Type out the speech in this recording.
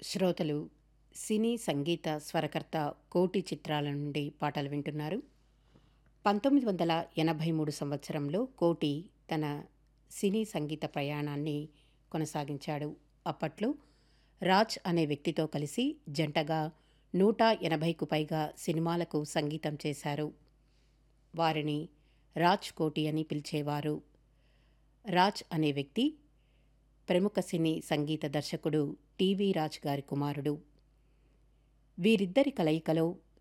శ్రోతలు సినీ సంగీత స్వరకర్త కోటి చిత్రాల నుండి పాటలు వింటున్నారు పంతొమ్మిది వందల ఎనభై మూడు సంవత్సరంలో కోటి తన సినీ సంగీత ప్రయాణాన్ని కొనసాగించాడు అప్పట్లో రాజ్ అనే వ్యక్తితో కలిసి జంటగా నూట ఎనభైకు పైగా సినిమాలకు సంగీతం చేశారు వారిని రాజ్ కోటి అని పిలిచేవారు రాజ్ అనే వ్యక్తి ప్రముఖ సినీ సంగీత దర్శకుడు టీవీ రాజ్ గారి కుమారుడు వీరిద్దరి కలయికలో